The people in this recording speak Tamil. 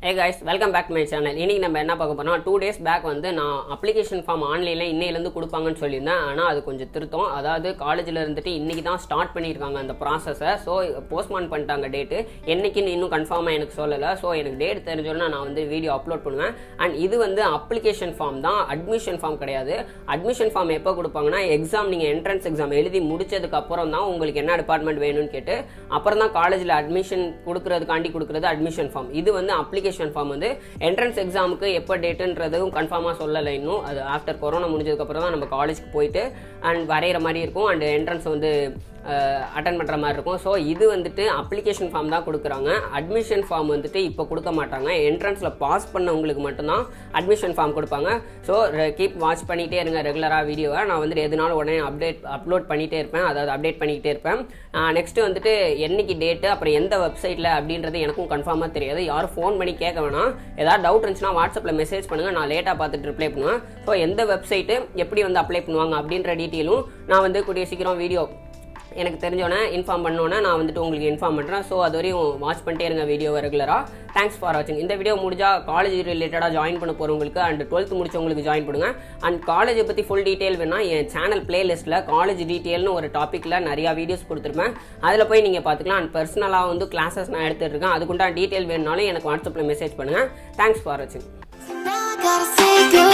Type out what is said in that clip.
Hey guys welcome back my channel இன்னைக்கு நம்ம என்ன பார்க்க போறோம் டூ டேஸ் பேக் வந்து நான் அப்ளிகேஷன் ஃபார்ம் ஆன்லைனில் இன்னையிலேருந்து கொடுப்பாங்கன்னு சொல்லியிருந்தேன் ஆனால் அது கொஞ்சம் திருத்தம் அதாவது காலேஜில் இருந்துட்டு இன்னைக்கு தான் ஸ்டார்ட் பண்ணியிருக்காங்க அந்த ப்ராசஸை ஸோ போஸ்ட்மான் பண்ணிட்டாங்க டேட்டு என்னைக்குன்னு இன்னும் கன்ஃபார்மாக எனக்கு சொல்லலை ஸோ எனக்கு டேட் தெரிஞ்சோன்னா நான் வந்து வீடியோ அப்லோட் பண்ணுவேன் அண்ட் இது வந்து அப்ளிகேஷன் ஃபார்ம் தான் அட்மிஷன் ஃபார்ம் கிடையாது அட்மிஷன் ஃபார்ம் எப்போ கொடுப்பாங்கன்னா எக்ஸாம் நீங்கள் என்ட்ரன்ஸ் எக்ஸாம் எழுதி முடிச்சதுக்கு அப்புறம் தான் உங்களுக்கு என்ன டிபார்ட்மெண்ட் வேணும்னு கேட்டு அப்புறம் தான் காலேஜில் அட்மிஷன் கொடுக்கறதுக்காண்டி கொடுக்குறது அட்மிஷன் ஃபார்ம் இது வந்து அப்ளிகேஷன் ஃபார்ம் வந்து என்ட்ரன்ஸ் எக்ஸாமுக்கு எப்போ டேட்டுன்றதும் கன்ஃபார்மாக சொல்லலை இன்னும் அது ஆஃப்டர் கொரோனா முடிஞ்சதுக்கப்புறம் தான் நம்ம காலேஜ்க்கு போயிட்டு அண்ட் வரைகிற மாதிரி இருக்கும் அண்ட் என்ட்ரன்ஸ் வந்து அட்டன் பண்ணுற மாதிரி இருக்கும் ஸோ இது வந்துட்டு அப்ளிகேஷன் ஃபார்ம் தான் கொடுக்குறாங்க அட்மிஷன் ஃபார்ம் வந்துட்டு இப்போ கொடுக்க மாட்டாங்க என்ட்ரன்ஸில் பாஸ் பண்ணவங்களுக்கு மட்டும்தான் அட்மிஷன் ஃபார்ம் கொடுப்பாங்க ஸோ கீப் வாட்ச் பண்ணிகிட்டே இருங்க ரெகுலராக வீடியோவை நான் வந்துட்டு எதுனாலும் உடனே அப்டேட் அப்லோட் பண்ணிகிட்டே இருப்பேன் அதாவது அப்டேட் பண்ணிக்கிட்டே இருப்பேன் நெக்ஸ்ட்டு வந்துட்டு என்னைக்கு டேட்டு அப்புறம் எந்த வெப்சைட்டில் அப்படின்றது எனக்கும் கன்ஃபார்மாக தெரியாது யாரும் ஃபோன் பண்ணி கேட்க வேணாம் ஏதாவது டவுட் இருந்துச்சுன்னா வாட்ஸ்அப்பில் மெசேஜ் பண்ணுங்கள் நான் லேட்டாக பார்த்துட்டு ரிப்ளை பண்ணுவேன் ஸோ எந்த வெப்சைட்டு எப்படி வந்து அப்ளை பண்ணுவாங்க அப்படின்ற டீட்டெயிலும் நான் வந்து கூடிய சீக்கிரம் வீடியோ எனக்கு தெரிஞ்சோன்னே இன்ஃபார்ம் பண்ணோன்னே நான் வந்துட்டு உங்களுக்கு இன்ஃபார்ம் பண்ணுறேன் ஸோ அது வரையும் வாட்ச் பண்ணிட்டே இருங்க வீடியோவை ரெகுலராக தேங்க்ஸ் ஃபார் வாட்சிங் இந்த வீடியோ முடிஞ்சா காலேஜ் ரிலேட்டடாக ஜாயின் பண்ண போகிறவங்களுக்கு அண்ட் டுவெல்த் முடிச்சவங்களுக்கு ஜாயின் பண்ணுங்க அண்ட் காலேஜை பற்றி ஃபுல் டீட்டெயில் வேணால் என் சேனல் பிளேலிஸ்ட்டில் காலேஜ் டீட்டெயில்னு ஒரு டாப்பிக்கில் நிறையா வீடியோஸ் கொடுத்துருப்பேன் அதில் போய் நீங்கள் பார்த்துக்கலாம் அண்ட் பர்சனலாக வந்து கிளாஸஸ் நான் எடுத்துகிட்டு இருக்கேன் அதுக்குண்டான டீட்டெயில் வேணுனாலும் எனக்கு வாட்ஸ்அப்பில் மெசேஜ் பண்ணுங்கள் தேங்க்ஸ் ஃபார் வாட்சிங் Now I gotta say goodbye.